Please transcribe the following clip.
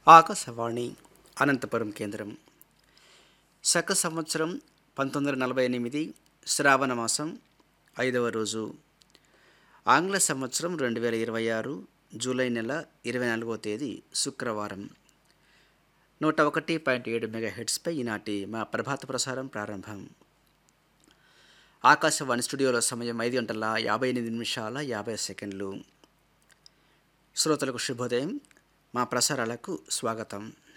ఆకాశవాణి అనంతపురం కేంద్రం శక సంవత్సరం పంతొమ్మిది వందల నలభై ఎనిమిది శ్రావణ మాసం ఐదవ రోజు ఆంగ్ల సంవత్సరం రెండు వేల ఇరవై ఆరు జూలై నెల ఇరవై నాలుగవ తేదీ శుక్రవారం నూట ఒకటి పాయింట్ ఏడు మెగా హెడ్స్పై ఈనాటి మా ప్రభాత ప్రసారం ప్రారంభం ఆకాశవాణి స్టూడియోలో సమయం ఐదు గంటల యాభై ఎనిమిది నిమిషాల యాభై సెకండ్లు శ్రోతలకు శుభోదయం మా ప్రసారాలకు స్వాగతం